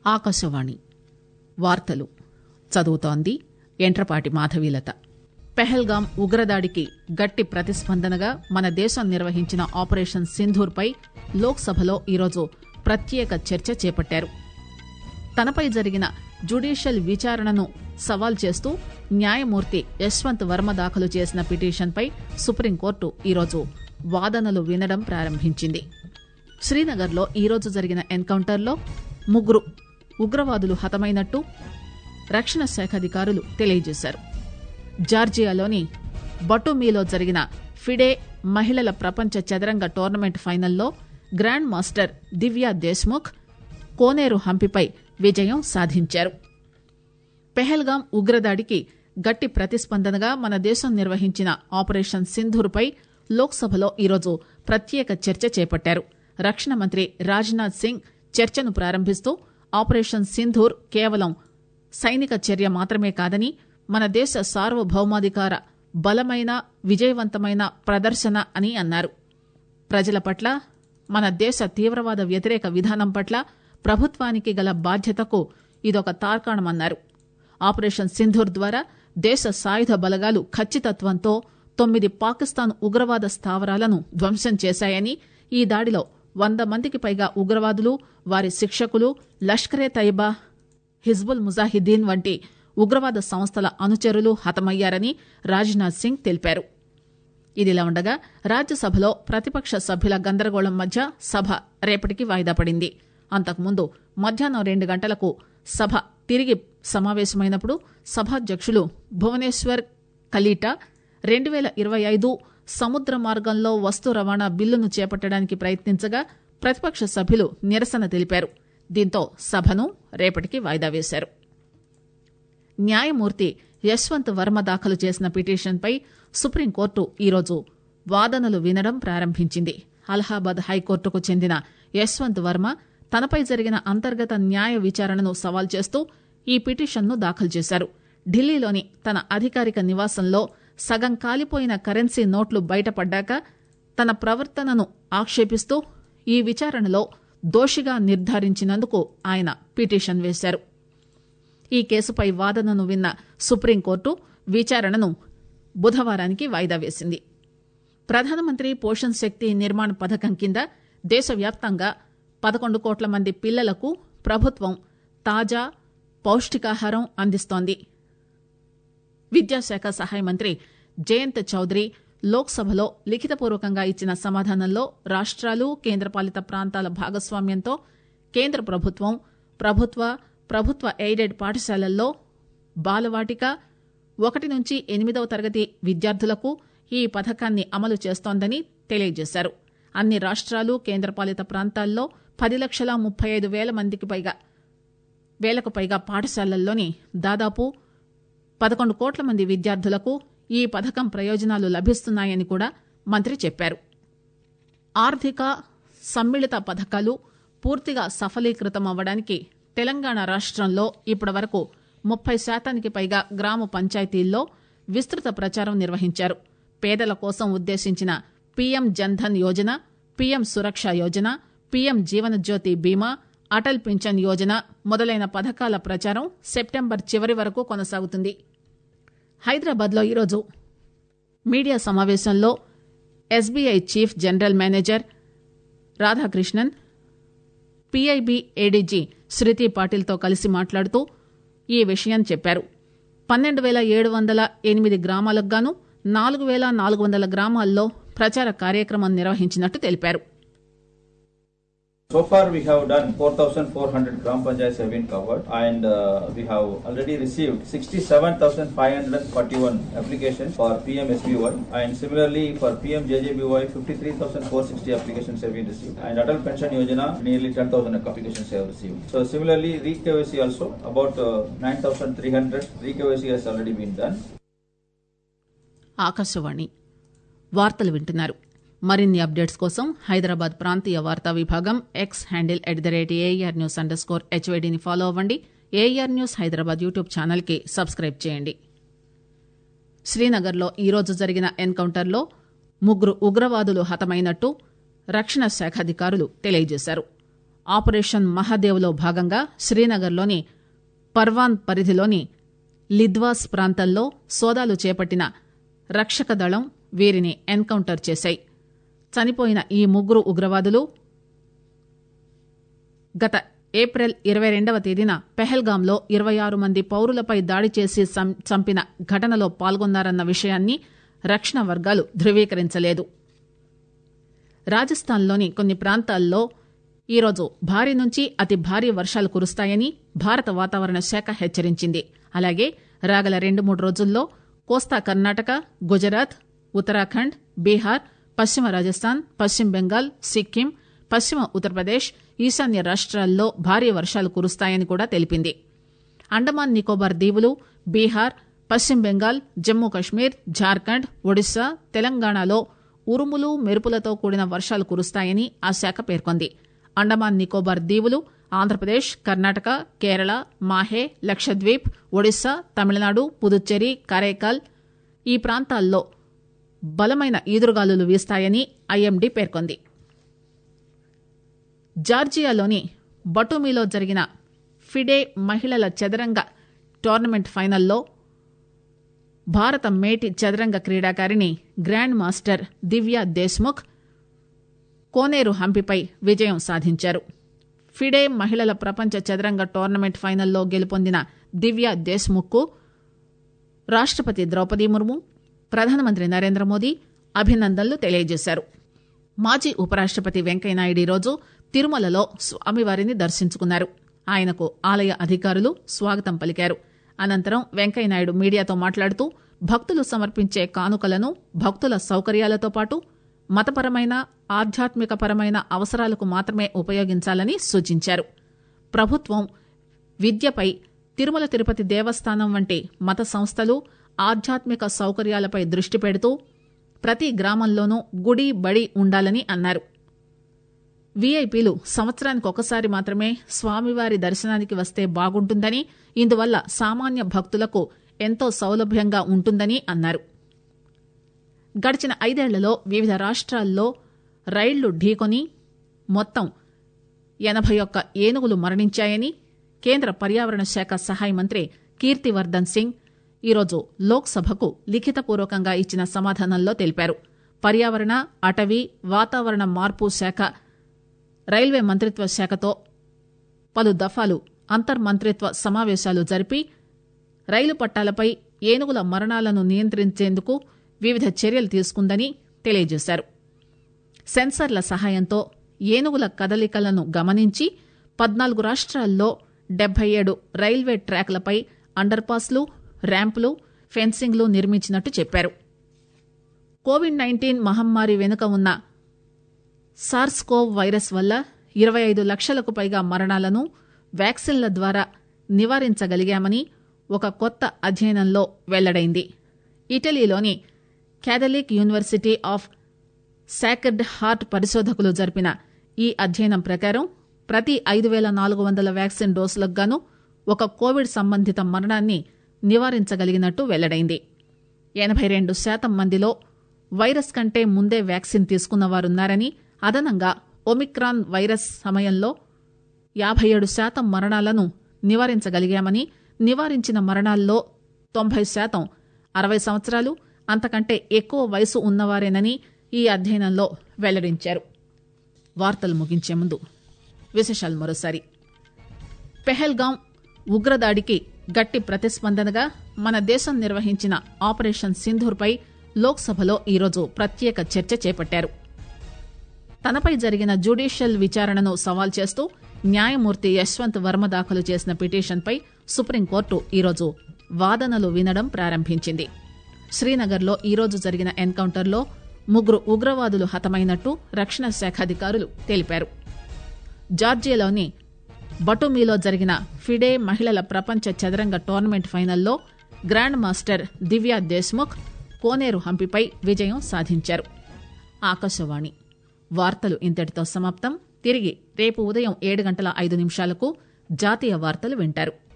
ఆకాశవాణి వార్తలు చదువుతోంది ఎంట్రపాటి మాధవీలత పెహల్గాం ఉగ్రదాడికి గట్టి ప్రతిస్పందనగా మన దేశం నిర్వహించిన ఆపరేషన్ సింధూర్పై లోక్సభలో ఈరోజు ప్రత్యేక చర్చ చేపట్టారు తనపై జరిగిన జ్యుడీషియల్ విచారణను సవాల్ చేస్తూ న్యాయమూర్తి యశ్వంత్ వర్మ దాఖలు చేసిన పిటిషన్పై సుప్రీంకోర్టు ఈరోజు వాదనలు వినడం ప్రారంభించింది శ్రీనగర్లో ఈరోజు జరిగిన ఎన్కౌంటర్లో ముగ్గురు ఉగ్రవాదులు హతమైనట్టు రక్షణ శాఖ అధికారులు తెలియజేశారు జార్జియాలోని బటుమీలో జరిగిన ఫిడే మహిళల ప్రపంచ చదరంగ టోర్నమెంట్ ఫైనల్లో గ్రాండ్ మాస్టర్ దివ్యా దేశ్ముఖ్ కోనేరు హంపిపై విజయం సాధించారు పెహల్గాం ఉగ్రదాడికి గట్టి ప్రతిస్పందనగా మన దేశం నిర్వహించిన ఆపరేషన్ సింధూర్పై లోక్సభలో ఈరోజు ప్రత్యేక చర్చ చేపట్టారు రక్షణ మంత్రి రాజ్నాథ్ సింగ్ చర్చను ప్రారంభిస్తూ ఆపరేషన్ సింధూర్ కేవలం సైనిక చర్య మాత్రమే కాదని మన దేశ సార్వభౌమాధికార బలమైన విజయవంతమైన ప్రదర్శన అని అన్నారు ప్రజల పట్ల మన దేశ తీవ్రవాద వ్యతిరేక విధానం పట్ల ప్రభుత్వానికి గల బాధ్యతకు ఇదొక తార్కాణమన్నారు ఆపరేషన్ సింధూర్ ద్వారా దేశ సాయుధ బలగాలు ఖచ్చితత్వంతో తొమ్మిది పాకిస్తాన్ ఉగ్రవాద స్థావరాలను ధ్వంసం చేశాయని ఈ దాడిలో వంద మందికి పైగా ఉగ్రవాదులు వారి శిక్షకులు లష్కరే తైబా హిజ్బుల్ ముజాహిద్దీన్ వంటి ఉగ్రవాద సంస్థల అనుచరులు హతమయ్యారని రాజ్నాథ్ సింగ్ తెలిపారు ఇదిలా ఉండగా రాజ్యసభలో ప్రతిపక్ష సభ్యుల గందరగోళం మధ్య సభ రేపటికి వాయిదా పడింది అంతకుముందు మధ్యాహ్నం రెండు గంటలకు సభ తిరిగి సమావేశమైనప్పుడు సభాధ్యక్షులు భువనేశ్వర్ కలీటా రెండు పేల ఇరవై ఐదు సముద్ర మార్గంలో వస్తు రవాణా బిల్లును చేపట్టడానికి ప్రయత్నించగా ప్రతిపక్ష సభ్యులు నిరసన తెలిపారు దీంతో సభను రేపటికి వాయిదా వేశారు న్యాయమూర్తి యశ్వంత్ వర్మ దాఖలు చేసిన పిటిషన్పై సుప్రీంకోర్టు ఈరోజు వాదనలు వినడం ప్రారంభించింది అలహాబాద్ హైకోర్టుకు చెందిన యశ్వంత్ వర్మ తనపై జరిగిన అంతర్గత న్యాయ విచారణను సవాల్ చేస్తూ ఈ పిటిషన్ను దాఖలు చేశారు ఢిల్లీలోని తన అధికారిక నివాసంలో సగం కాలిపోయిన కరెన్సీ నోట్లు బయటపడ్డాక తన ప్రవర్తనను ఆక్షేపిస్తూ ఈ విచారణలో దోషిగా నిర్ధారించినందుకు ఆయన పిటిషన్ వేశారు ఈ కేసుపై వాదనను విన్న సుప్రీంకోర్టు విచారణను బుధవారానికి వాయిదా వేసింది ప్రధానమంత్రి పోషణ్ శక్తి నిర్మాణ్ పథకం కింద దేశవ్యాప్తంగా పదకొండు కోట్ల మంది పిల్లలకు ప్రభుత్వం తాజా పౌష్టికాహారం అందిస్తోంది విద్యాశాఖ సహాయ మంత్రి జయంత్ చౌదరి లోక్సభలో లిఖితపూర్వకంగా ఇచ్చిన సమాధానంలో రాష్ట్రాలు కేంద్రపాలిత ప్రాంతాల భాగస్వామ్యంతో కేంద్ర ప్రభుత్వం ప్రభుత్వ ప్రభుత్వ ఎయిడెడ్ పాఠశాలల్లో బాలవాటిక ఒకటి నుంచి ఎనిమిదవ తరగతి విద్యార్థులకు ఈ పథకాన్ని అమలు చేస్తోందని తెలియజేశారు అన్ని రాష్ట్రాలు కేంద్రపాలిత ప్రాంతాల్లో పది లక్షల ముప్పై ఐదు వేల మందికి పైగా వేలకు పైగా పాఠశాలల్లోని దాదాపు పదకొండు కోట్ల మంది విద్యార్థులకు ఈ పథకం ప్రయోజనాలు లభిస్తున్నాయని కూడా మంత్రి చెప్పారు ఆర్థిక సమ్మిళిత పథకాలు పూర్తిగా సఫలీకృతం అవ్వడానికి తెలంగాణ రాష్టంలో ఇప్పటి వరకు ముప్పై శాతానికి పైగా గ్రామ పంచాయతీల్లో విస్తృత ప్రచారం నిర్వహించారు పేదల కోసం ఉద్దేశించిన P M Jan Dhan Yojana P M Suraksha Yojana P M Jeevan Jyoti Bima Atal pension Yojana మొదలైన పథకాల ప్రచారం సెప్టెంబర్ చివరి వరకు కొనసాగుతుంది హైదరాబాద్లో ఈరోజు మీడియా సమావేశంలో S B I chief general manager Radhakrishnan P I B A D G Shruti పాటిల్తో కలిసి మాట్లాడుతూ ఈ విషయం చెప్పారు పన్నెండు వేల ఏడు వందల ఎనిమిది గ్రామాలకు గాను నాలుగు వేల నాలుగు వందల గ్రామాల్లో ప్రచార కార్యక్రమం నిర్వహించినట్టు తెలిపారు So far, we have done 4,400 Gram Panchayats have been covered, and uh, we have already received 67,541 applications for PMSBY, and similarly for PMJJBY, 53,460 applications have been received, and Adult Pension Yojana, nearly 10,000 applications have received. So similarly, re-KYC also, about uh, 9,300 re-KYC has already been done. Akashvani వార్తలు వింటున్నారు మరిన్ని updates కోసం హైదరాబాద్ ప్రాంతీయ వార్తా విభాగం X handle at the rate A R news underscore హెచ్వైడీని follow అవ్వండి A R news Hyderabad YouTube channel కి సబ్స్క్రైబ్ చేయండి శ్రీనగర్లో ఈరోజు జరిగిన ఎన్కౌంటర్లో ముగ్గురు ఉగ్రవాదులు హతమైనట్టు రక్షణ శాఖ అధికారులు తెలియజేశారు ఆపరేషన్ మహాదేవ్లో భాగంగా శ్రీనగర్లోని పర్వాన్ పరిధిలోని లిద్వాస్ ప్రాంతంలో సోదాలు చేపట్టిన రక్షక దళం వీరిని ఎన్కౌంటర్ చేశాయి చనిపోయిన ఈ ముగ్గురు ఉగ్రవాదులు గత ఏప్రిల్ ఇరవై రెండవ తేదీన పెహల్గాంలో ఇరవై ఆరు మంది పౌరులపై దాడి చేసి సం- చంపిన ఘటనలో పాల్గొన్నారన్న విషయాన్ని రక్షణ వర్గాలు ధృవీకరించలేదు రాజస్థాన్లోని కొన్ని ప్రాంతాల్లో ఈరోజు భారీ నుంచి అతి భారీ వర్షాలు కురుస్తాయని భారత వాతావరణ శాఖ హెచ్చరించింది అలాగే రాగల రెండు మూడు రోజుల్లో కోస్తా కర్ణాటక గుజరాత్ ఉత్తరాఖండ్ బీహార్ పశ్చిమ రాజస్థాన్ పశ్చిమ బెంగాల్ సిక్కిం పశ్చిమ ఉత్తరప్రదేశ్ ఈశాన్య రాష్ట్రాల్లో భారీ వర్షాలు కురుస్తాయని కూడా తెలిపింది అండమాన్ నికోబార్ దీవులు బీహార్ పశ్చిమ బెంగాల్ జమ్మూ కశ్మీర్ జార్ఖండ్ ఒడిశా తెలంగాణలో ఉరుములు మెరుపులతో కూడిన వర్షాలు కురుస్తాయని ఆ శాఖ పేర్కొంది అండమాన్ నికోబార్ దీవులు ఆంధ్రప్రదేశ్ కర్ణాటక కేరళ మాహే లక్షద్వీప్ ఒడిశా తమిళనాడు పుదుచ్చేరి కరైకాల్ ఈ ప్రాంతాల్లో బలమైన ఈదురుగాలులు వీస్తాయని ఐఎండీ పేర్కొంది జార్జియాలోని బటూమీలో జరిగిన ఫిడే మహిళల చదరంగ టోర్నమెంట్ ఫైనల్లో భారత మేటి చదరంగ క్రీడాకారిణి గ్రాండ్ మాస్టర్ దివ్య దేశ్ముఖ్ కోనేరు హంపిపై విజయం సాధించారు ఫిడే మహిళల ప్రపంచ చదరంగ టోర్నమెంట్ ఫైనల్లో గెలుపొందిన దివ్య దేశ్ముఖ్కు రాష్టపతి ద్రౌపది ముర్ము ప్రధానమంత్రి నరేంద్ర మోదీ అభినందనలు తెలియజేశారు మాజీ ఉపరాష్టపతి వెంకయ్యనాయుడు ఈరోజు తిరుమలలో స్వామివారిని దర్శించుకున్నారు ఆయనకు ఆలయ అధికారులు స్వాగతం పలికారు అనంతరం వెంకయ్యనాయుడు మీడియాతో మాట్లాడుతూ భక్తులు సమర్పించే కానుకలను భక్తుల సౌకర్యాలతో పాటు మతపరమైన ఆధ్యాత్మికపరమైన అవసరాలకు మాత్రమే ఉపయోగించాలని సూచించారు ప్రభుత్వం విద్యపై తిరుమల తిరుపతి దేవస్థానం వంటి మత సంస్థలు ఆధ్యాత్మిక సౌకర్యాలపై దృష్టి పెడుతూ ప్రతి గ్రామంలోనూ గుడి బడి ఉండాలని అన్నారు వీఐపీలు సంవత్సరానికి ఒకసారి మాత్రమే స్వామివారి దర్శనానికి వస్తే బాగుంటుందని ఇందువల్ల సామాన్య భక్తులకు ఎంతో సౌలభ్యంగా ఉంటుందని అన్నారు గడిచిన ఐదేళ్లలో వివిధ రాష్ట్రాల్లో రైళ్లు ఢీకొని మొత్తం ఎనభై ఒక్క ఏనుగులు మరణించాయని కేంద్ర పర్యావరణ శాఖ సహాయ మంత్రి కీర్తివర్ధన్ సింగ్ ఈరోజు లోక్సభకు లిఖితపూర్వకంగా ఇచ్చిన సమాధానంలో తెలిపారు పర్యావరణ అటవీ వాతావరణ మార్పు శాఖ రైల్వే మంత్రిత్వ శాఖతో పలు దఫాలు అంతర్మంత్రిత్వ సమావేశాలు జరిపి రైలు పట్టాలపై ఏనుగుల మరణాలను నియంత్రించేందుకు వివిధ చర్యలు తీసుకుందని తెలియజేశారు సెన్సర్ల సహాయంతో ఏనుగుల కదలికలను గమనించి పద్నాలుగు రాష్ట్రాల్లో డెబ్బై ఏడు రైల్వే ట్రాక్లపై అండర్పాస్లు ర్యాంపులు ఫెన్సింగ్లు నిర్మించినట్టు చెప్పారు కోవిడ్ నైన్టీన్ మహమ్మారి వెనుక ఉన్న సార్స్కోవ్ వైరస్ వల్ల ఇరవై ఐదు లక్షలకు పైగా మరణాలను వ్యాక్సిన్ల ద్వారా నివారించగలిగామని ఒక కొత్త అధ్యయనంలో వెల్లడైంది ఇటలీలోని Catholic University of Sacred Heart పరిశోధకులు జరిపిన ఈ అధ్యయనం ప్రకారం ప్రతి ఐదు వేల నాలుగు వందల వ్యాక్సిన్ డోసులకు గాను ఒక కోవిడ్ సంబంధిత మరణాన్ని నివారించగలిగినట్టు వెల్లడైంది ఎనభై రెండు శాతం మందిలో వైరస్ కంటే ముందే వ్యాక్సిన్ తీసుకున్న వారున్నారని అదనంగా ఒమిక్రాన్ వైరస్ సమయంలో యాభై ఏడు శాతం మరణాలను నివారించగలిగామని నివారించిన మరణాల్లో తొంభై శాతం అరవై సంవత్సరాలు అంతకంటే ఎక్కువ వయసు ఉన్నవారేనని ఈ అధ్యయనంలో వెల్లడించారు వార్తలు ముగించే ముందు విశేషాలు మరోసారి పెహల్గాం ఉగ్రదాడికి గట్టి ప్రతిస్పందనగా మన దేశం నిర్వహించిన ఆపరేషన్ సింధూర్పై లోక్సభలో ఈరోజు ప్రత్యేక చర్చ చేపట్టారు తనపై జరిగిన జ్యుడిషియల్ విచారణను సవాల్ చేస్తూ న్యాయమూర్తి యశ్వంత్ వర్మ దాఖలు చేసిన పిటిషన్పై సుప్రీంకోర్టు ఈరోజు వాదనలు వినడం ప్రారంభించింది శ్రీనగర్లో ఈరోజు జరిగిన ఎన్కౌంటర్లో ముగ్గురు ఉగ్రవాదులు హతమైనట్టు రక్షణ శాఖ అధికారులు తెలిపారు జార్జియాలోని బటుమీలో జరిగిన ఫిడే మహిళల ప్రపంచ చదరంగ టోర్నమెంట్ ఫైనల్లో గ్రాండ్ మాస్టర్ దివ్యా దేశ్ముఖ్ కోనేరు హంపిపై విజయం సాధించారు ఆకాశవాణి వార్తలు ఇంతటితో సమాప్తం తిరిగి రేపు ఉదయం ఏడు గంటల ఐదు నిమిషాలకు జాతీయ వార్తలు వింటారు